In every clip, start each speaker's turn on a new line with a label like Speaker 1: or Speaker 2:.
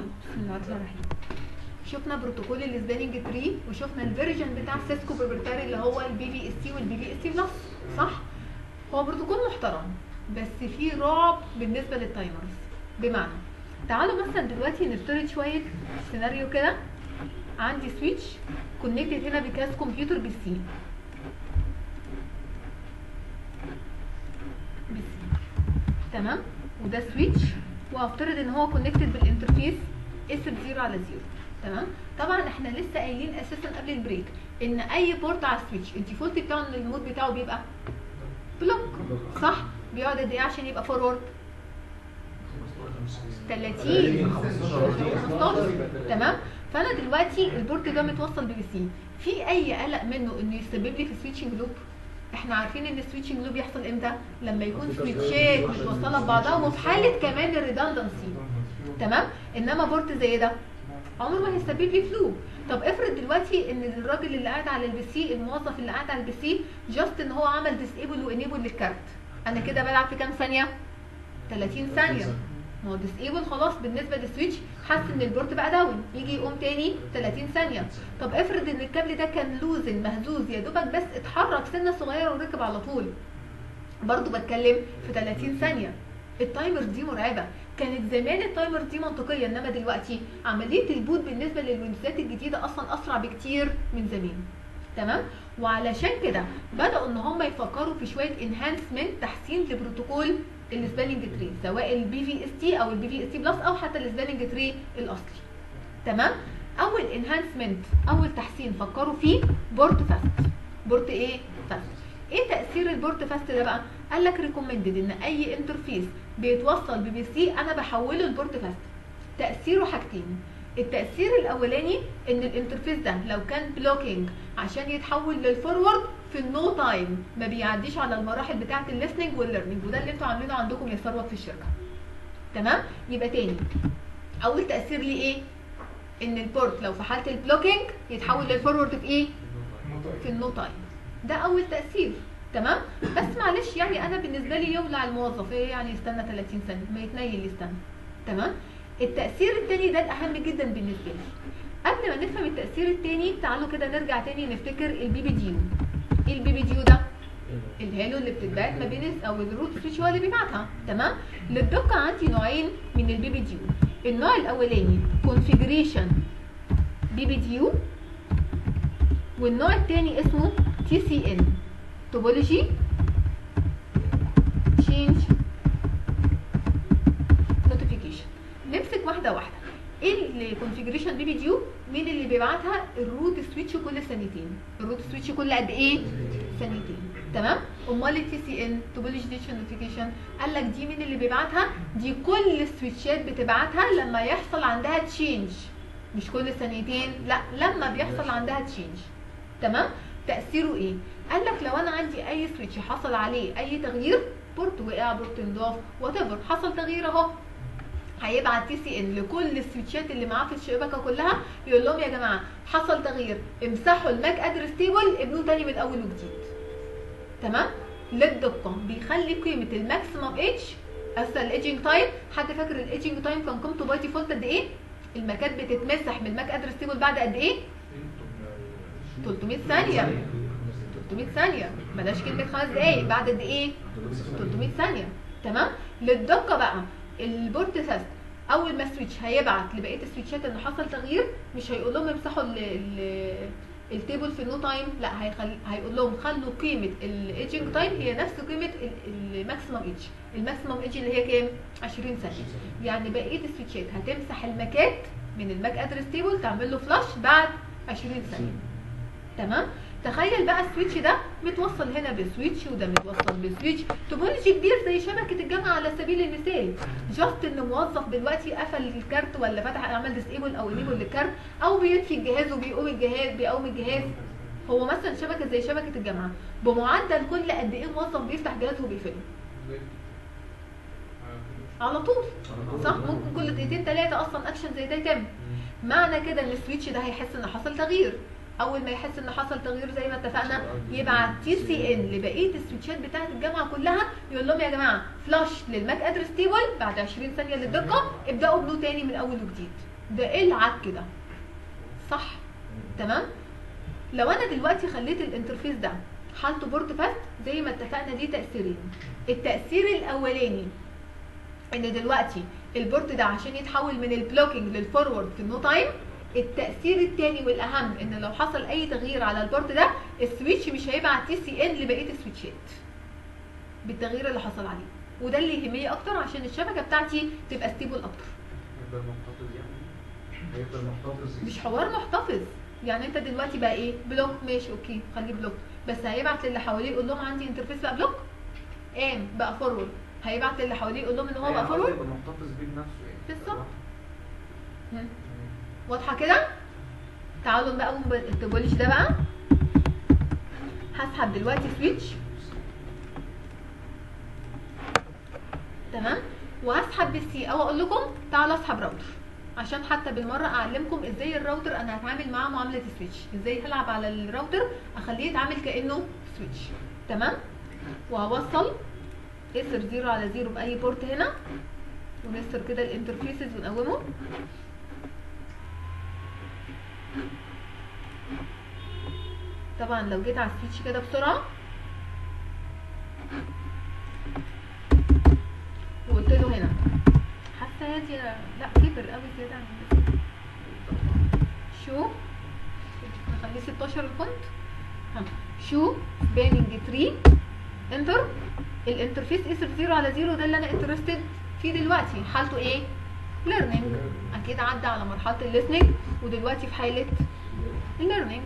Speaker 1: بسم الله الرحمن الرحيم شفنا بروتوكول السباننج تري وشفنا الفيرجن بتاع سيسكو بروبرتاري اللي هو البي في اس سي والبي في اس سي بلس صح هو بروتوكول محترم بس فيه رعب بالنسبه للتايمرز بمعنى تعالوا مثلا دلوقتي نفترض شويه سيناريو كده عندي سويتش كونكتد هنا بكاس كمبيوتر بالسي بالسي تمام وده سويتش وهفترض ان هو كونكتد بالانترفيس اس بزيرو على زيرو تمام طبعا احنا لسه قايلين اساسا قبل البريك ان اي بورت على السويتش الديفولت بتاعه ان المود بتاعه بيبقى بلوك صح بيقعد قد ايه عشان يبقى فورورد 30 15 تمام فانا دلوقتي البورت ده متوصل ببي سي في اي قلق منه انه يسبب لي في سويتشنج لوب احنا عارفين ان السويتشنج لوب يحصل امتى لما يكون سويتشات متوصله ببعضها وفي حاله كمان الريدندنسي تمام انما بورت زي ده عمره ما هيسبب لي فلو طب افرض دلوقتي ان الراجل اللي قاعد على البي سي الموظف اللي قاعد على البي سي جاست ان هو عمل ديسيبل وانيبل للكارت انا كده بلعب في كام ثانيه 30 ثانيه ما هو ديسيبل خلاص بالنسبه للسويتش حس ان البورت بقى داون يجي يقوم تاني 30 ثانيه طب افرض ان الكابل ده كان لوزن مهزوز يا دوبك بس اتحرك سنه صغيره وركب على طول برضو بتكلم في 30 ثانيه التايمر دي مرعبه كانت زمان التايمر دي منطقيه انما دلوقتي عمليه البوت بالنسبه للويندوزات الجديده اصلا اسرع بكتير من زمان تمام وعلشان كده بداوا ان هم يفكروا في شويه انهانسمنت تحسين لبروتوكول السباننج تري سواء البي في اس تي او البي في اس تي بلس او حتى السباننج تري الاصلي تمام اول انهانسمنت اول تحسين فكروا فيه بورت فاست بورت ايه فاست ايه تاثير البورت فاست ده بقى قال لك ريكومندد ان اي انترفيس بيتوصل ببي سي انا بحوله لبورت فاست تاثيره حاجتين التاثير الاولاني ان الانترفيس ده لو كان بلوكينج عشان يتحول للفورورد في النو تايم ما بيعديش على المراحل بتاعه الليسننج والليرنينج وده اللي انتوا عاملينه عندكم يا ثروت في الشركه تمام يبقى تاني اول تاثير ليه ايه ان البورت لو في حاله البلوكينج يتحول للفورورد في ايه في النو تايم ده اول تاثير تمام بس معلش يعني انا بالنسبه لي يولع الموظف ايه يعني يستنى 30 ثانيه ما يتنيل يستنى تمام التاثير التاني ده الاهم جدا بالنسبه لي قبل ما نفهم التاثير التاني تعالوا كده نرجع تاني نفتكر البي بي ديو ايه البي بي ديو ده الهالو اللي بتتبعت ما بين او الروت سويتش هو اللي بيبعتها تمام للدقه عندي نوعين من البي بي ديو النوع الاولاني كونفيجريشن بي بي ديو والنوع الثاني اسمه تي سي ان توبولوجي تشينج نوتيفيكيشن نمسك واحده واحده ايه الكونفيجريشن بي بي ديو مين اللي بيبعتها الروت سويتش كل ثانيتين الروت سويتش كل قد ايه ثانيتين تمام امال التي سي ان توبولوجي ديشن نوتيفيكيشن قال لك دي مين اللي بيبعتها دي كل السويتشات بتبعتها لما يحصل عندها تشينج مش كل ثانيتين لا لما بيحصل عندها تشينج تمام تاثيره ايه قال لك لو انا عندي اي سويتش حصل عليه اي تغيير بورت وقع بورت انضاف وات ايفر حصل تغيير اهو هيبعت تي سي ان لكل السويتشات اللي معاه في الشبكه كلها يقول لهم يا جماعه حصل تغيير امسحوا الماك ادرس تيبل ابنوه تاني من اول وجديد تمام للدقه بيخلي قيمه الماكسيمم اتش اصل الايجنج تايم حد فاكر الايجنج تايم كان قيمته باي ديفولت قد ايه الماكات بتتمسح من الماك ادرس تيبل بعد قد ايه 300 ثانيه 300 ثانيه بلاش كلمه خمس دقايق بعد قد ايه 300 ثانيه تمام للدقه بقى البورت تيست اول ما السويتش هيبعت لبقيه السويتشات ان حصل تغيير مش هيقول لهم امسحوا ال ال التيبل في النو تايم لا هيخل... هيقول لهم خلوا قيمه الايجنج تايم هي نفس قيمه الماكسيمم ايدج الماكسيمم ايدج اللي هي كام 20 ثانيه يعني بقيه السويتشات هتمسح الماكات من الماك ادرس تيبل تعمل له فلاش بعد 20 ثانيه تمام تخيل بقى السويتش ده متوصل هنا بسويتش وده متوصل بسويتش توبولوجي كبير زي شبكه الجامعه على سبيل المثال جاست ان موظف دلوقتي قفل الكارت ولا فتح عمل ديسيبل او انيبل للكارت او بيطفي الجهاز وبيقوم الجهاز بيقوم الجهاز هو مثلا شبكه زي شبكه الجامعه بمعدل كل قد ايه موظف بيفتح جهاز وبيقفله على طول صح ممكن كل دقيقتين ثلاثه اصلا اكشن زي ده يتم معنى كده ان السويتش ده هيحس ان حصل تغيير اول ما يحس ان حصل تغيير زي ما اتفقنا يبعت تي سي ان لبقيه السويتشات بتاعه الجامعه كلها يقول لهم يا جماعه فلاش للماك ادرس تيبل بعد 20 ثانيه للدقه ابداوا بنو تاني من اول وجديد ده ايه العك ده صح تمام لو انا دلوقتي خليت الانترفيس ده حالته بورت فاست زي ما اتفقنا ليه تاثيرين التاثير الاولاني ان دلوقتي البورت ده عشان يتحول من البلوكينج للفورورد في النو تايم التاثير الثاني والاهم ان لو حصل اي تغيير على البورت ده السويتش مش هيبعت تي سي ان لبقيه السويتشات بالتغيير اللي حصل عليه وده اللي يهمني اكتر عشان الشبكه بتاعتي تبقى ستيبل اكتر
Speaker 2: هيفضل محتفظ يعني هيفضل محتفظ
Speaker 1: مش حوار محتفظ يعني انت دلوقتي بقى ايه بلوك ماشي اوكي خليه بلوك بس هيبعت للي حواليه يقول لهم عندي انترفيس بقى بلوك قام بقى فورورد هيبعت للي حواليه يقول لهم ان هو بقى فورورد
Speaker 2: هيبقى محتفظ بيه بنفسه يعني
Speaker 1: بالظبط. مم. واضحه كده تعالوا بقى قوم التبوليش ده بقى هسحب دلوقتي سويتش تمام وهسحب بالسي او اقول لكم تعالوا اسحب راوتر عشان حتى بالمره اعلمكم ازاي الراوتر انا هتعامل معاه معامله السويتش ازاي هلعب على الراوتر اخليه يتعامل كانه سويتش تمام وهوصل اسر زيرو على زيرو باي بورت هنا ونسر كده الانترفيسز ونقومه طبعا لو جيت على السويتش كده بسرعه وقلت له هنا حاسه يا دي لا كبر قوي زياده عن كده شو نخليه 16 الفونت ها. شو سباننج تري انتر الانترفيس اسر زيرو على زيرو ده اللي انا انترستد فيه دلوقتي حالته ايه ليرنينج اكيد عدى على مرحله الليسننج ودلوقتي في حاله الليرنينج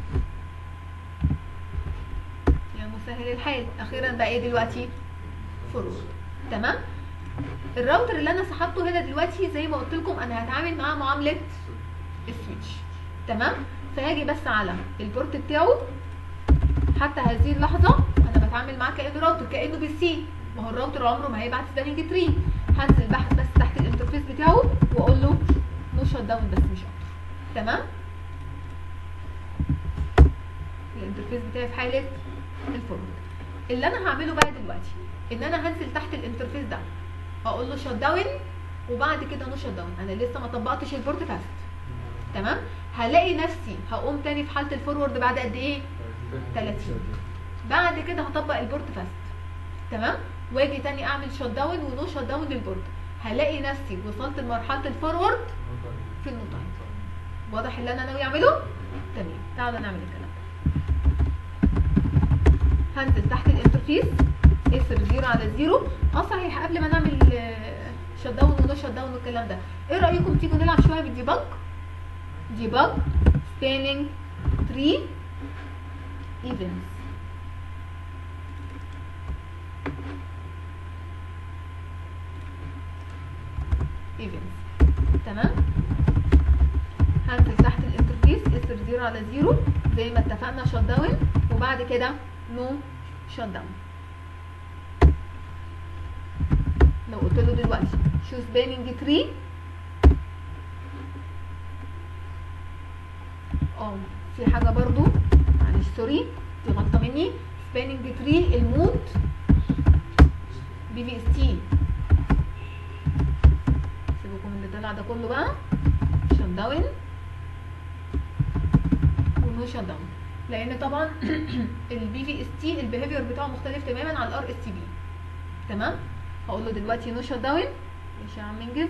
Speaker 1: يا مسهل الحال اخيرا بقى ايه دلوقتي فورورد تمام الراوتر اللي انا سحبته هنا دلوقتي زي ما قلت لكم انا هتعامل معاه معامله السويتش تمام فهاجي بس على البورت بتاعه حتى هذه اللحظه انا بتعامل معاه كانه راوتر كانه بالسي ما هو الراوتر عمره ما هيبعت سباننج تري هنزل بحث بس تحت الانترفيس بتاعه واقول له نو شت داون بس مش اكتر تمام الانترفيس بتاعي في حاله الفورورد اللي انا هعمله بقى دلوقتي ان انا هنزل تحت الانترفيس ده اقول له شت داون وبعد كده نو شت داون انا لسه ما طبقتش البورت فاست تمام هلاقي نفسي هقوم تاني في حاله الفورورد بعد قد ايه 30 بعد كده هطبق البورت فاست تمام واجي تاني اعمل شت داون ونو شت داون للبورت هلاقي نفسي وصلت لمرحله الفورورد في النو تايم واضح اللي انا ناوي اعمله تمام تعالوا نعمل الكلام ده هنزل تحت الانترفيس اسر زيرو على زيرو اه صحيح قبل ما نعمل شت داون ونو شت داون والكلام ده ايه رايكم تيجوا نلعب شويه بالديباج ديباج سباننج تري ايفنتس ايفنتس تمام هنزل تحت الانترفيس اسر زيرو على زيرو زي ما اتفقنا شت داون وبعد كده نو شت داون لو قلت له دلوقتي شو سباننج تري اه في حاجه برضو معلش سوري دي غلطه مني سباننج تري المود بي في اس تي سيبكم من اللي طلع ده كله بقى شت داون ونو شت داون لان طبعا البي في اس تي البيهيفير بتاعه مختلف تماما عن الار اس تي بي تمام هقول له دلوقتي نو شت داون ماشي يا عم انجز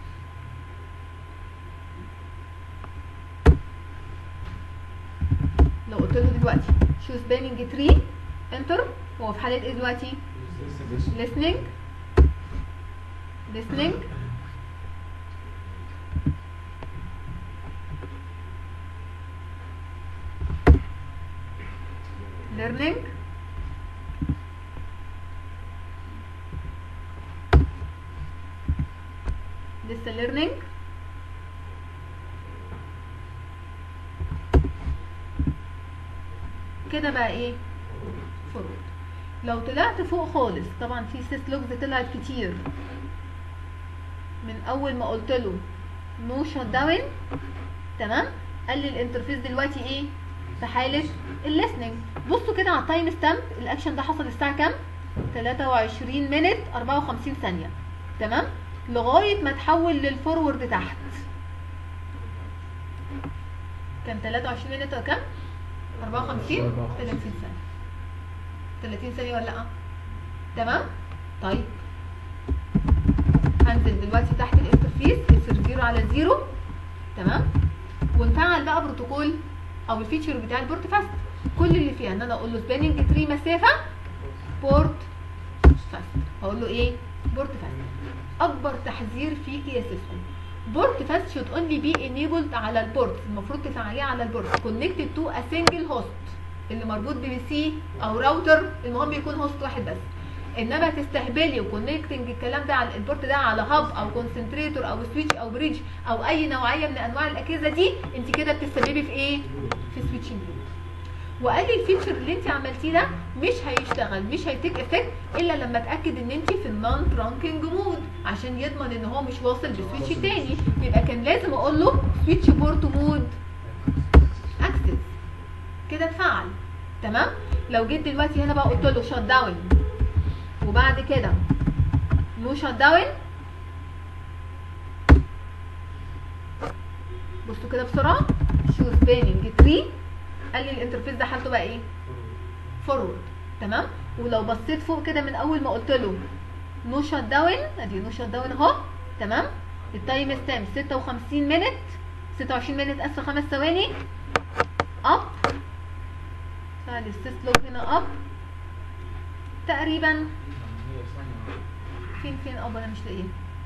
Speaker 1: لو قلت له دلوقتي شو سباننج تري انتر هو في حاله ايه دلوقتي listening listening learning لسه learning كده بقى ايه فورورد لو طلعت فوق خالص طبعا في سيس لوجز طلعت كتير من اول ما قلت له نو شت داون تمام قال لي الانترفيس دلوقتي ايه في حاله الليسننج بصوا كده على التايم ستامب الاكشن ده حصل الساعه كام 23 مينت 54 ثانيه تمام لغايه ما تحول للفورورد تحت كان 23 مينت كام 54
Speaker 3: 54.
Speaker 1: 30 ثانيه 30 ثانيه ولا لا تمام طيب هنزل دلوقتي تحت الانترفيس يصير زيرو على زيرو تمام ونفعل بقى بروتوكول او الفيتشر بتاع البورت فاست كل اللي فيها ان انا اقول له سباننج تري مسافه بورت فاست هقول له ايه بورت فاست اكبر تحذير فيكي يا سيسكو بورت فاست should only be enabled على البورت المفروض تفعليه على البورت connected to a single host اللي مربوط ببي سي او راوتر المهم يكون هوست واحد بس انما تستهبلي وكونكتنج الكلام ده على البورت ده على هاب او كونسنتريتور او سويتش او بريدج او اي نوعيه من انواع الاجهزه دي انت كده بتستسببي في ايه في سويتشنج وقال لي الفيتشر اللي انت عملتيه ده مش هيشتغل مش هيتيك افكت الا لما اتاكد ان انت في النون ترانكينج مود عشان يضمن ان هو مش واصل بسويتش تاني يبقى كان لازم اقول له سويتش بورت مود اكسس كده اتفعل تمام لو جيت دلوقتي هنا بقى قلت له شات داون وبعد كده نو شات داون بصوا كده بسرعه شو سباننج تري قال لي الانترفيس ده حالته بقى ايه فورورد تمام ولو بصيت فوق كده من اول ما قلت له نو شات داون ادي نو شات داون اهو تمام التايم ستامب 56 مينت 26 مينت اسف خمس ثواني اب فعل السيس لوج هنا اب تقريبا فين فين اب انا مش لاقيه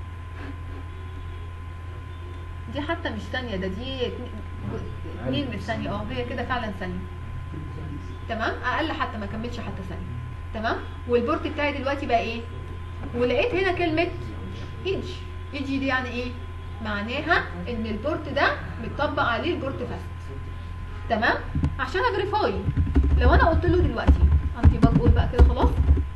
Speaker 1: دي حتى مش ثانيه ده دي اتنين من الثانيه اه هي كده فعلا ثانيه تمام اقل حتى ما كملش حتى ثانيه تمام والبورت بتاعي دلوقتي بقى ايه ولقيت هنا كلمه ايدج ايدج دي يعني ايه معناها ان البورت ده متطبق عليه البورت فاست تمام عشان اجريفاي لو انا قلت له دلوقتي انتي بقول بقى كده خلاص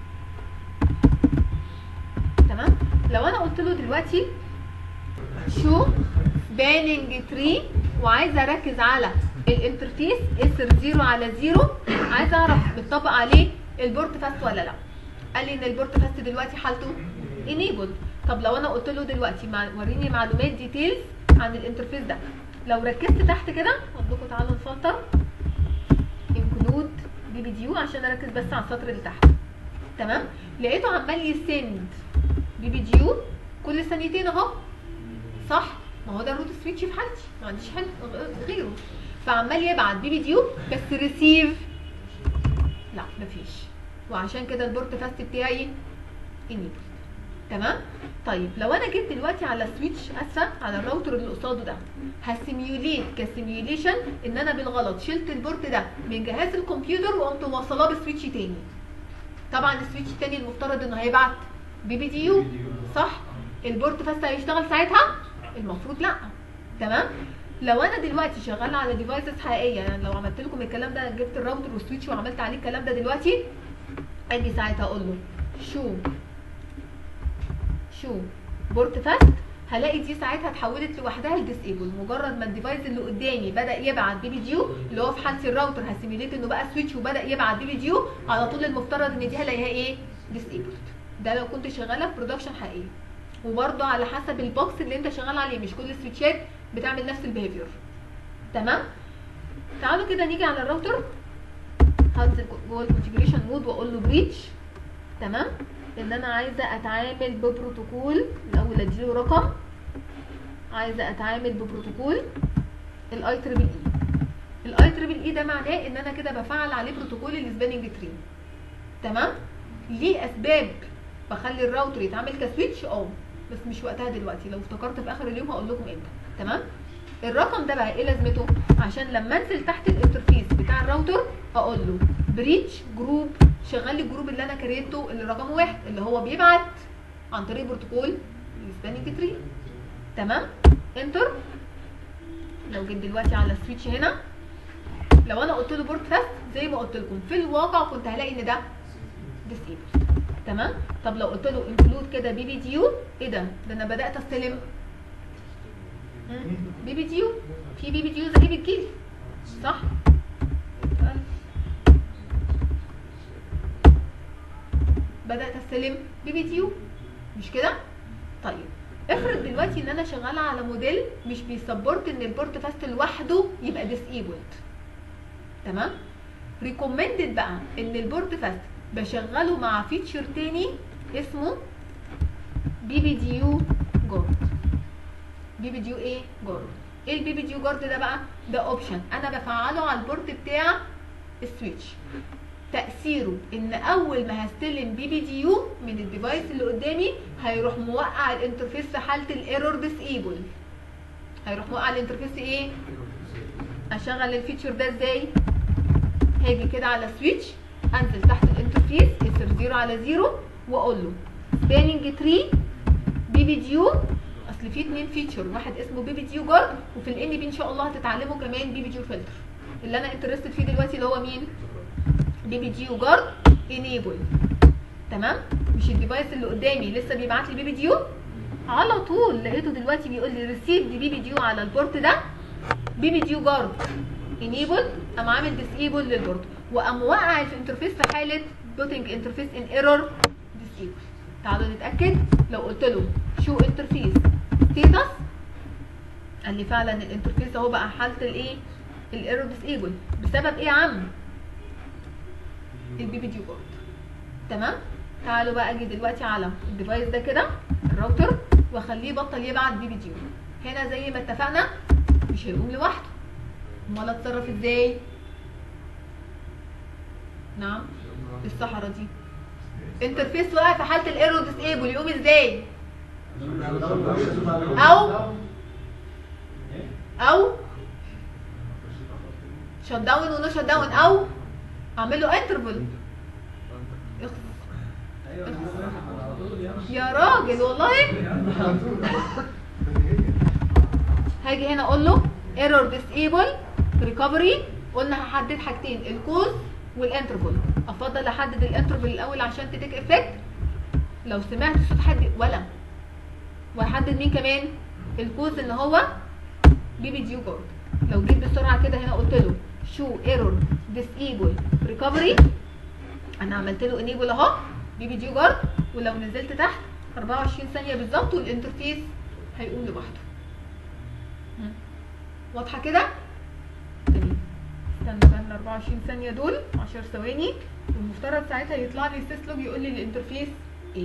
Speaker 1: تمام لو انا قلت له دلوقتي شو باننج تري وعايزه اركز على الانترفيس اسر زيرو على زيرو عايزه اعرف بتطبق عليه البورت فاست ولا لا قال لي ان البورت فاست دلوقتي حالته انيبل طب لو انا قلت له دلوقتي مع... وريني معلومات ديتيلز عن الانترفيس ده لو ركزت تحت كده اقول لكم تعالوا نفلتر انكلود بي بي ديو عشان اركز بس على السطر اللي تحت تمام لقيته عمال يسند بي بي ديو كل ثانيتين اهو صح ما هو ده الروت سويتش في حالتي ما عنديش حل غيره فعمال يبعت بي بي ديو بس ريسيف لا مفيش وعشان كده البورت فاست بتاعي انيبل تمام طيب لو انا جيت دلوقتي على سويتش اسفه على الراوتر اللي قصاده ده هسيميوليت كسيميوليشن ان انا بالغلط شلت البورت ده من جهاز الكمبيوتر وقمت موصلاه بسويتش تاني طبعا السويتش التاني المفترض انه هيبعت بي بي دي يو صح البورت فاست هيشتغل ساعتها المفروض لا تمام لو انا دلوقتي شغاله على ديفايسز حقيقيه يعني لو عملت لكم الكلام ده جبت الراوتر والسويتش وعملت عليه الكلام ده دلوقتي اجي ساعتها اقول له شو شو بورت فاست هلاقي دي ساعتها اتحولت لوحدها لديسيبل مجرد ما الديفايس اللي قدامي بدا يبعت بي بي ديو اللي هو في حالتي الراوتر هسيميليت انه بقى سويتش وبدا يبعت بي بي ديو على طول المفترض ان دي هلاقيها ايه ديسيبل ده لو كنت شغاله في برودكشن حقيقي وبرده على حسب البوكس اللي انت شغال عليه مش كل السويتشات بتعمل نفس البيهيفير تمام تعالوا كده نيجي على الراوتر هنزل جوه الكونفيجريشن مود واقول له بريتش تمام ان انا عايزه اتعامل ببروتوكول الاول اديله رقم عايزه اتعامل ببروتوكول الاي تريبل اي الاي تريبل اي ده معناه ان انا كده بفعل عليه بروتوكول السباننج تري تمام ليه اسباب بخلي الراوتر يتعامل كسويتش اه بس مش وقتها دلوقتي لو افتكرت في اخر اليوم هقول لكم امتى تمام الرقم ده بقى ايه لازمته عشان لما انزل تحت الانترفيس بتاع الراوتر اقول له بريتش جروب شغل لي الجروب اللي انا كريته اللي رقمه واحد اللي هو بيبعت عن طريق بروتوكول السباننج تري تمام انتر لو جيت دلوقتي على السويتش هنا لو انا قلت له بورت فاست زي ما قلت لكم في الواقع كنت هلاقي ان ده ديسيبل تمام طب لو قلت له انكلود كده بي بي ديو ايه ده ده انا بدات استلم بي بي ديو في بي بي ديو زي بتجيلي صح بدات استلم بي بي ديو مش كده طيب افرض دلوقتي ان انا شغاله على موديل مش بيسبورت ان البورت فاست لوحده يبقى ديسيبلد تمام ريكومندد بقى ان البورت فاست بشغله مع فيتشر تاني اسمه بي بي دي يو جارد بي بي دي يو ايه جارد ايه البي بي دي يو جارد ده بقى ده اوبشن انا بفعله على البورت بتاع السويتش تاثيره ان اول ما هستلم بي بي دي يو من الديفايس اللي قدامي هيروح موقع الانترفيس في حاله الايرور ديسيبل هيروح موقع الانترفيس ايه اشغل الفيتشر ده ازاي هاجي كده على سويتش انزل تحت الانترفيس يصير 0 على 0 واقول له سباننج تري بي بي ديو اصل في اتنين فيتشر واحد اسمه بي بي ديو جارد وفي الان بي ان شاء الله هتتعلموا كمان بي بي ديو فلتر اللي انا انترستد فيه دلوقتي اللي هو مين بي بي ديو جارد انيبل تمام مش الديفايس اللي قدامي لسه بيبعت لي بي بي ديو على طول لقيته دلوقتي بيقول لي ريسيف بي بي ديو على البورت ده بي بي ديو جارد انيبل قام عامل ديسيبل للبورت وقام وقع الانترفيس في حاله بوتنج انترفيس ان ايرور ديسيبل تعالوا نتاكد لو قلت له شو انترفيس ستيتس قال لي فعلا الانترفيس اهو بقى حاله الايه الايرور ديسيبل بسبب ايه يا عم البي بي دي بورد تمام تعالوا بقى اجي دلوقتي على الديفايس ده كده الراوتر واخليه يبطل يبعت بي بي دي هنا زي ما اتفقنا مش هيقوم لوحده امال اتصرف ازاي نعم الصحراء دي انترفيس واقع في حاله الايرور ديسيبل يقوم ازاي او او شت داون ونو شت داون او اعمل له انترفل يا راجل والله هاجي هنا اقول له ايرور ديسيبل ريكفري قلنا هحدد حاجتين الكوز والانترفل افضل احدد الانترفل الاول عشان تتك افكت لو سمعت صوت حد ولا واحدد مين كمان الكوز اللي هو بي بي ديو جارد لو جيت بسرعه كده هنا قلت له شو ايرور ديسيبل ريكفري انا عملت له انيبل اهو بي بي ديو جارد ولو نزلت تحت 24 ثانيه بالظبط والانترفيس هيقوم لوحده مم. واضحه كده تمام استنى بقى ال 24 ثانيه دول 10 ثواني والمفترض ساعتها يطلع لي سيسلوج يقول لي الانترفيس ايه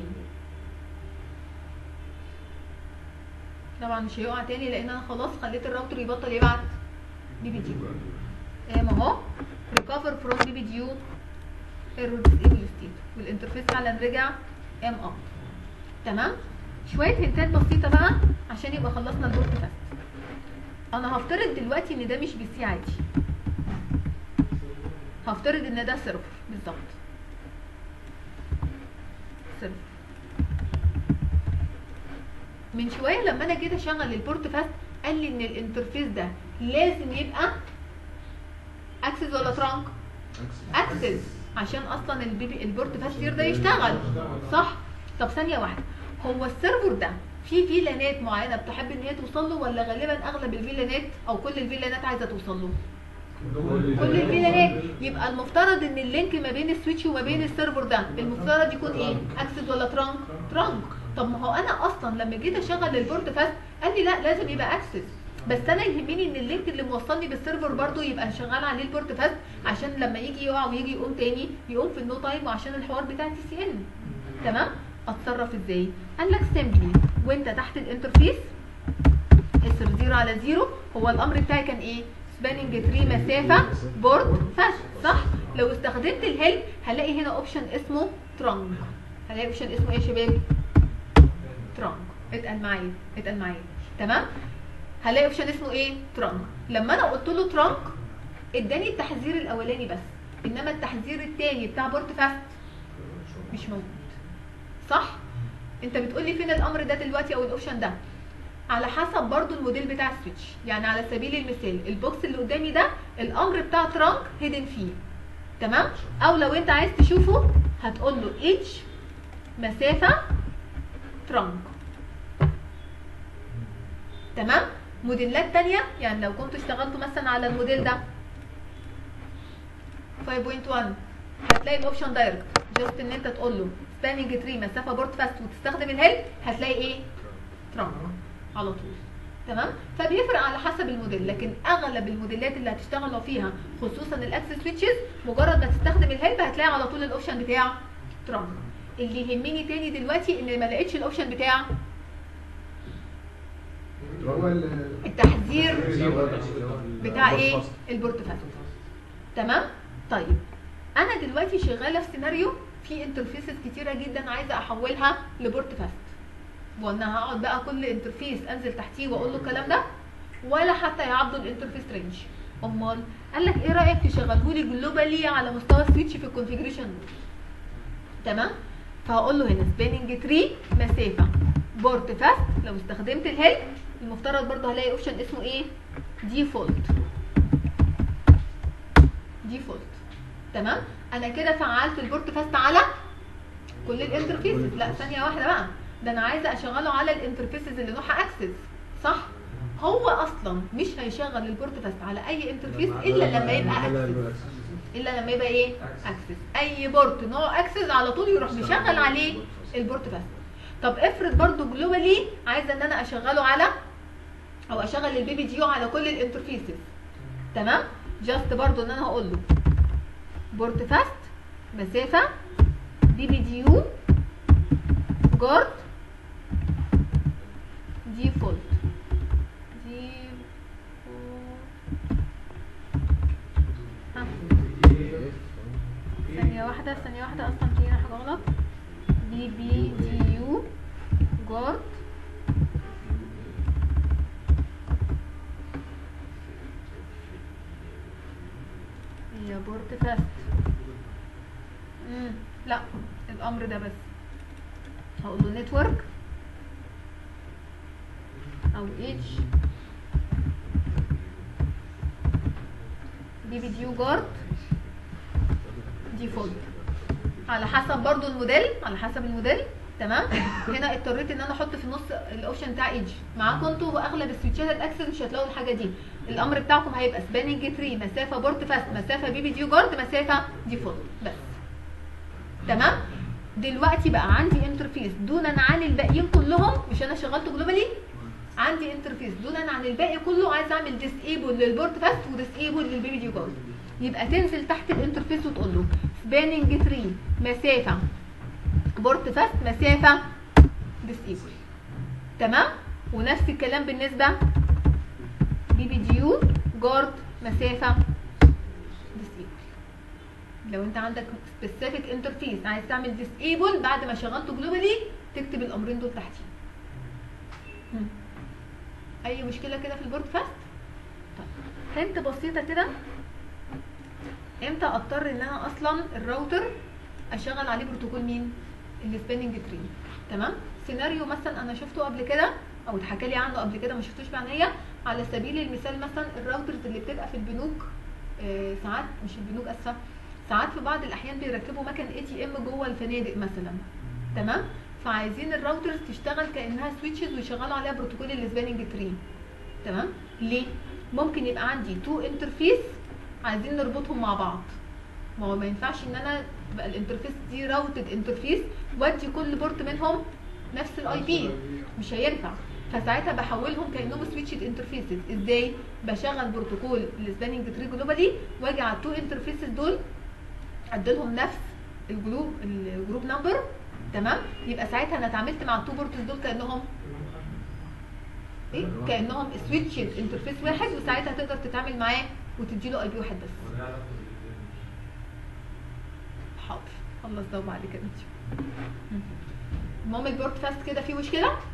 Speaker 1: طبعا مش هيقع تاني لان انا خلاص خليت الراوتر يبطل يبعت بي بي ديو ايه ما هو ريكفر فروم بي بي ديو ايرور ديسيبل ستيت والانترفيس فعلا رجع ام اب تمام شويه هنتات بسيطه بقى عشان يبقى خلصنا البورت فاست انا هفترض دلوقتي ان ده مش بي سي عادي هفترض ان ده سيرفر بالظبط سيرفر من شويه لما انا جيت اشغل البورت فاست قال لي ان الانترفيس ده لازم يبقى اكسس ولا ترانك اكسس عشان اصلا البيبي البورت فاست يرضى يشتغل صح طب ثانيه واحده هو السيرفر ده في فيلانات معينه بتحب ان هي توصل له ولا غالبا اغلب الفيلانات او كل الفيلانات عايزه توصل له كل الفيلانات يبقى المفترض ان اللينك ما بين السويتش وما بين السيرفر ده المفترض يكون ايه اكسس ولا ترانك ترانك طب ما هو انا اصلا لما جيت اشغل البورت فاست قال لي لا لازم يبقى اكسس بس انا يهمني ان اللينك اللي موصلني بالسيرفر برضو يبقى شغال عليه البورت فاست عشان لما يجي يقع ويجي يقوم تاني يقوم في النو تايم وعشان الحوار بتاع تي سي ان تمام اتصرف ازاي قال لك سيمبلي وانت تحت الانترفيس اسر زيرو على زيرو هو الامر بتاعي كان ايه سباننج تري مسافه بورد فاست صح لو استخدمت الهيلب هلاقي هنا اوبشن اسمه ترانك هلاقي اوبشن اسمه ايه يا شباب ترانك اتقل معايا اتقل معايا تمام هلاقي اوبشن اسمه ايه ترانك لما انا قلت له ترانك اداني التحذير الاولاني بس انما التحذير الثاني بتاع بورت فاست مش موجود صح انت بتقول لي فين الامر ده دلوقتي او الاوبشن ده على حسب برضو الموديل بتاع السويتش يعني على سبيل المثال البوكس اللي قدامي ده الامر بتاع ترانك هيدن فيه تمام او لو انت عايز تشوفه هتقول له اتش مسافه ترانك تمام موديلات تانية يعني لو كنت اشتغلت مثلا على الموديل ده 5.1 هتلاقي الاوبشن دايركت جاست ان انت تقول له سباننج تري مسافه بورت فاست وتستخدم الهيلب هتلاقي ايه ترانك على طول تمام فبيفرق على حسب الموديل لكن اغلب الموديلات اللي هتشتغلوا فيها خصوصا الاكسس سويتشز مجرد ما تستخدم الهيلب هتلاقي على طول الاوبشن بتاع ترانك اللي يهمني تاني دلوقتي ان ما لقيتش الاوبشن بتاع
Speaker 3: هو ال-
Speaker 1: التحذير بتاع ايه البورت فاست تمام طيب انا دلوقتي شغاله في سيناريو في انترفيسز كتيره جدا عايزه احولها لبورت فاست وانا هقعد بقى كل انترفيس انزل تحتيه واقول له الكلام ده ولا حتى يعدوا الانترفيس رينج امال قال لك ايه رايك تشغله لي جلوبالي على مستوى سويتش في الكونفيجريشن تمام فهقول له هنا سباننج تري مسافه بورت فاست لو استخدمت الهيلب المفترض برضه هلاقي اوبشن اسمه ايه ديفولت ديفولت تمام انا كده فعلت البورت فاست على كل الانترفيسز لا ثانيه واحده بقى ده انا عايزه اشغله على الانترفيسز اللي نوعها اكسس صح هو اصلا مش هيشغل البورت فاست على اي انترفيس الا لما يبقى اكسس الا لما يبقى ايه اكسس اي بورت نوع اكسس على طول يروح مشغل عليه البورت فاست طب افرض برضو جلوبالي عايزه ان انا اشغله على او اشغل البي بي دي يو على كل الانترفيسز تمام جاست برضو ان انا هقول له بورت فاست مسافه بي بي دي يو جارد ديفولت ثانية واحدة ثانية واحدة أصلا في هنا حاجة غلط بي بي دي يو جارد هي بورت فاست مم. لا الأمر ده بس هقول له نتورك أو اتش بي بي دي يو جارد ديفولت على حسب برضو الموديل على حسب الموديل تمام هنا اضطريت ان انا احط في النص الاوبشن بتاع ايدج معاكم انتوا واغلب السويتشات الاكسس مش هتلاقوا الحاجه دي الامر بتاعكم هيبقى سباننج تري مسافه بورت فاست مسافه بي بي ديو جارد مسافه ديفولت بس تمام دلوقتي بقى عندي انترفيس دونا عن الباقيين كلهم مش انا شغلته جلوبالي عندي انترفيس دونا عن الباقي كله عايز اعمل ديسيبل للبورت فاست وديسيبل للبي بي ديو جارد يبقى تنزل تحت الانترفيس وتقول له سباننج تري مسافه بورت فاست مسافه ديسيبل تمام ونفس الكلام بالنسبه بي بي دي يو جارد مسافه ديسيبل لو انت عندك سبيسيفيك انترفيس عايز تعمل ديسيبل بعد ما شغلته جلوبالي تكتب الامرين دول تحتيه هم. اي مشكله كده في البورد فاست طيب هنت بسيطه كده امتى اضطر ان انا اصلا الراوتر اشغل عليه بروتوكول مين السباننج تري تمام سيناريو مثلا انا شفته قبل كده او اتحكى لي عنه قبل كده ما شفتوش بعناية على سبيل المثال مثلا الراوترز اللي بتبقى في البنوك آه ساعات مش البنوك اسفه ساعات في بعض الاحيان بيركبوا مكان اي تي ام جوه الفنادق مثلا تمام فعايزين الراوترز تشتغل كانها سويتشز ويشغلوا عليها بروتوكول السباننج تري تمام ليه ممكن يبقى عندي تو انترفيس عايزين نربطهم مع بعض ما هو ما ينفعش ان انا تبقى الانترفيس دي راوتد انترفيس وادي كل بورت منهم نفس الاي بي مش هينفع فساعتها بحولهم كانهم سويتشد انترفيسز ازاي بشغل بروتوكول السباننج تري جلوبالي واجي على التو انترفيسز دول اديلهم نفس الجروب الجروب نمبر تمام يبقى ساعتها انا اتعاملت مع التو بورتس دول كانهم ايه كانهم سويتشد انترفيس واحد وساعتها تقدر تتعامل معاه وتديله اي بي واحد بس حاضر خلص ده وبعد كده نشوف المهم البورت فاست كده فيه مشكله